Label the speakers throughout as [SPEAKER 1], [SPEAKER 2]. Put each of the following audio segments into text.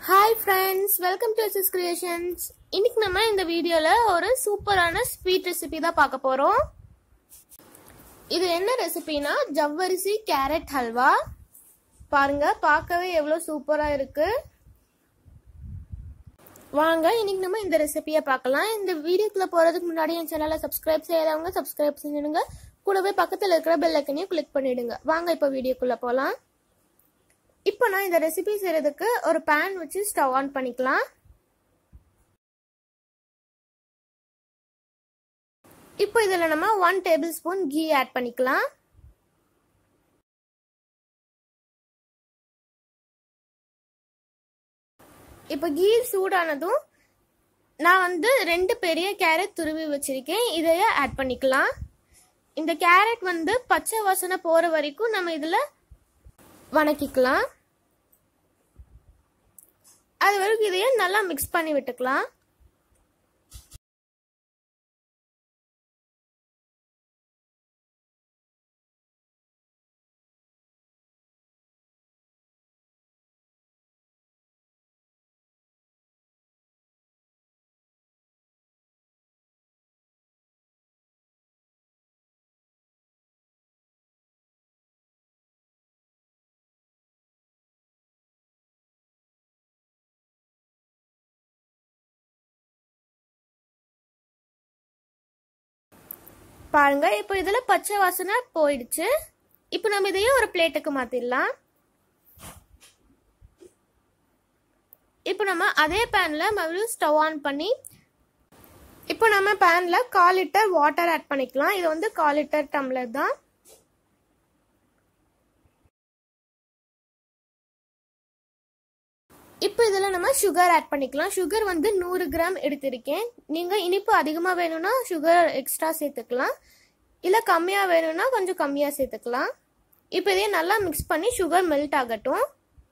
[SPEAKER 1] hi friends welcome to S S creations இன்னைக்கு நம்ம இந்த வீடியோவில் ஒரு சூப்பரான ஸ்வீட் ரெசிபி தான் பார்க்க போகிறோம் இது என்ன ரெசிபினா ஜவ்வரிசி கேரட் ஹல்வா பாருங்க பார்க்கவே எவ்வளோ சூப்பராக இருக்கு வாங்க இன்னைக்கு நம்ம இந்த ரெசிபியை பார்க்கலாம் இந்த வீடியோக்குள்ள போகிறதுக்கு முன்னாடி என் சேனலை சப்ஸ்கிரைப் செய்யாதவங்க சப்ஸ்கிரைப் செஞ்சிடுங்க கூடவே பக்கத்தில் இருக்கிற பெல் ஐக்கனையும் கிளிக் பண்ணிடுங்க வாங்க இப்போ வீடியோக்குள்ளே போகலாம் இப்போ நான் இந்த ரெசிபி செய்யறதுக்கு ஒரு பேன் வச்சு ஸ்டவ் ஆன் பண்ணிக்கலாம் இப்போ இதில் நம்ம one tablespoon ghee add பண்ணிக்கலாம் இப்போ கீ சூடானதும் நான் வந்து ரெண்டு பெரிய கேரட் துருவி வச்சிருக்கேன் இதையே ஆட் பண்ணிக்கலாம் இந்த கேரட் வந்து பச்சை வாசனை போகிற வரைக்கும் நம்ம இதில் வணக்கிக்கலாம் அது வரைக்கும் இதையே நல்லா மிக்ஸ் பண்ணி விட்டுக்கலாம் பாருங்க இப்போ இதில் பச்சை வாசனை போயிடுச்சு இப்போ நம்ம இதையே ஒரு பிளேட்டுக்கு மாற்றிடலாம் இப்போ நம்ம அதே பேனில் மறுபடியும் ஸ்டவ் ஆன் பண்ணி இப்போ நம்ம பேனில் கால் லிட்டர் வாட்டர் ஆட் பண்ணிக்கலாம் இது வந்து கால் லிட்டர் டம்ளர் தான் இப்போ இதில் நம்ம சுகர் ஆட் பண்ணிக்கலாம் சுகர் வந்து நூறு கிராம் எடுத்திருக்கேன் நீங்கள் இனிப்பு அதிகமாக வேணும்னா சுகர் எக்ஸ்ட்ரா சேர்த்துக்கலாம் இல்லை கம்மியாக வேணும்னா கொஞ்சம் கம்மியாக சேர்த்துக்கலாம் இப்போ இதையே நல்லா மிக்ஸ் பண்ணி சுகர் மெல்ட் ஆகட்டும்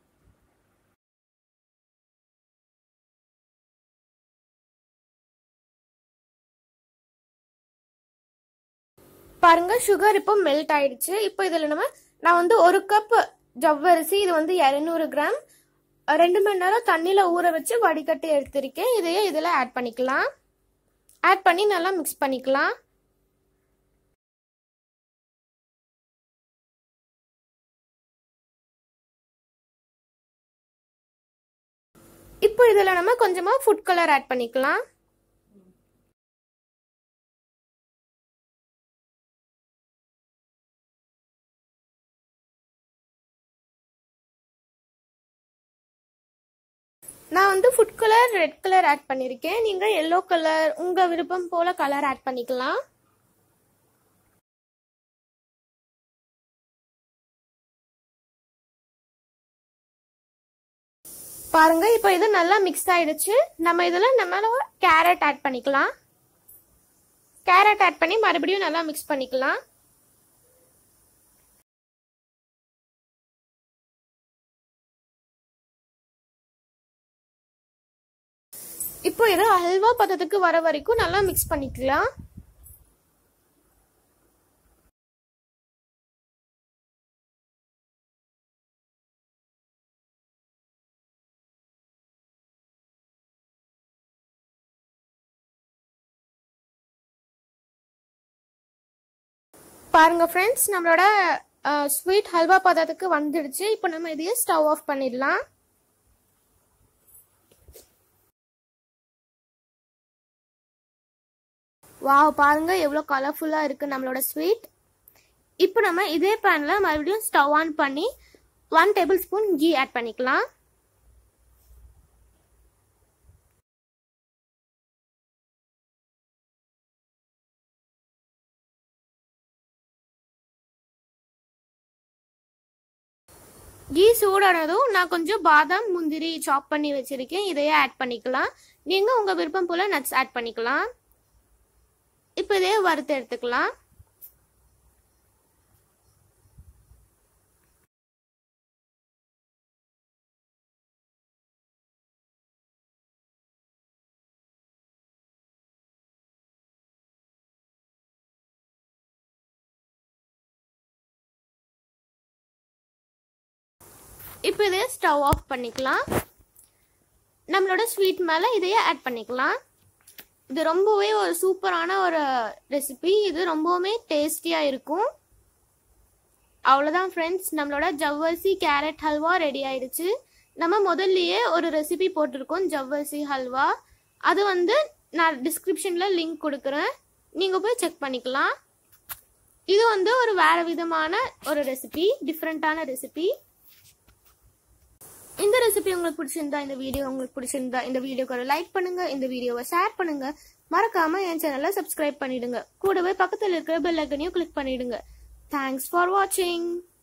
[SPEAKER 1] பாருங்க சுகர் இப்போ மெல்ட் ஆயிடுச்சு இப்போ இதில் நம்ம நான் வந்து ஒரு கப் ஜவ்வரிசி இது வந்து இரநூறு கிராம் ரெண்டு மணி நேரம் தண்ணியில் ஊற வச்சு வடிகட்டி எடுத்திருக்கேன் இதையே இதில் ஆட் பண்ணிக்கலாம் ஆட் பண்ணி நல்லா மிக்ஸ் பண்ணிக்கலாம் இப்போ இதில் நம்ம கொஞ்சமாக ஃபுட் கலர் ஆட் பண்ணிக்கலாம் நான் வந்து food colour red colour add பண்ணியிருக்கேன் நீங்கள் எல்லோ கலர் உங்கள் விருப்பம் போல் கலர் ஆட் பண்ணிக்கலாம் பாருங்க இப்போ இது நல்லா மிக்ஸ் ஆயிடுச்சு நம்ம இதில் நம்ம கேரட் ஆட் பண்ணிக்கலாம் கேரட் ஆட் பண்ணி மறுபடியும் நல்லா மிக்ஸ் பண்ணிக்கலாம் இப்போ இது ஹல்வா பதத்துக்கு வர வரைக்கும் நல்லா மிக்ஸ் பண்ணிக்கலாம் பாருங்க ஃப்ரெண்ட்ஸ் நம்மளோட ஸ்வீட் ஹல்வா பதத்துக்கு வந்துடுச்சு இப்போ நம்ம இதையே ஸ்டவ் ஆஃப் பண்ணிடலாம் வாவ் பாருங்க எவ்வளோ கலர்ஃபுல்லாக இருக்குது நம்மளோட ஸ்வீட் இப்போ நம்ம இதே பேனில் மறுபடியும் ஸ்டவ் ஆன் பண்ணி one tablespoon ghee add பண்ணிக்கலாம் கீ சூடானதும் நான் கொஞ்சம் பாதாம் முந்திரி சாப் பண்ணி வச்சுருக்கேன் இதையே ஆட் பண்ணிக்கலாம் நீங்கள் உங்கள் விருப்பம் போல் நட்ஸ் ஆட் பண்ணிக்கலாம் இப்போ இதே வறுத்து எடுத்துக்கலாம் இப்போ இதே ஸ்டவ் ஆஃப் பண்ணிக்கலாம் நம்மளோட ஸ்வீட் மேலே இதையே ஆட் பண்ணிக்கலாம் இது ரொம்பவே ஒரு சூப்பரான ஒரு ரெசிபி இது ரொம்பவுமே டேஸ்டியாக இருக்கும் அவ்வளோதான் ஃப்ரெண்ட்ஸ் நம்மளோட ஜவ்வரிசி கேரட் ஹல்வா ரெடி ஆயிடுச்சு நம்ம முதல்லயே ஒரு ரெசிபி போட்டிருக்கோம் ஜவ்வரிசி ஹல்வா அது வந்து நான் டிஸ்கிரிப்ஷனில் லிங்க் கொடுக்குறேன் நீங்கள் போய் செக் பண்ணிக்கலாம் இது வந்து ஒரு வேற விதமான ஒரு ரெசிபி டிஃப்ரெண்ட்டான ரெசிபி இந்த ரெசிபி உங்களுக்கு பிடிச்சிருந்தா இந்த வீடியோ உங்களுக்கு பிடிச்சிருந்தா இந்த வீடியோக்கு ஒரு லைக் பண்ணுங்க இந்த வீடியோவை ஷேர் பண்ணுங்க மறக்காம என் சேனலை சப்ஸ்கிரைப் பண்ணிடுங்க கூடவே பக்கத்தில் இருக்கிற பெல் ஐக்கனையும் கிளிக் பண்ணிடுங்க தேங்க்ஸ் ஃபார் வாட்சிங்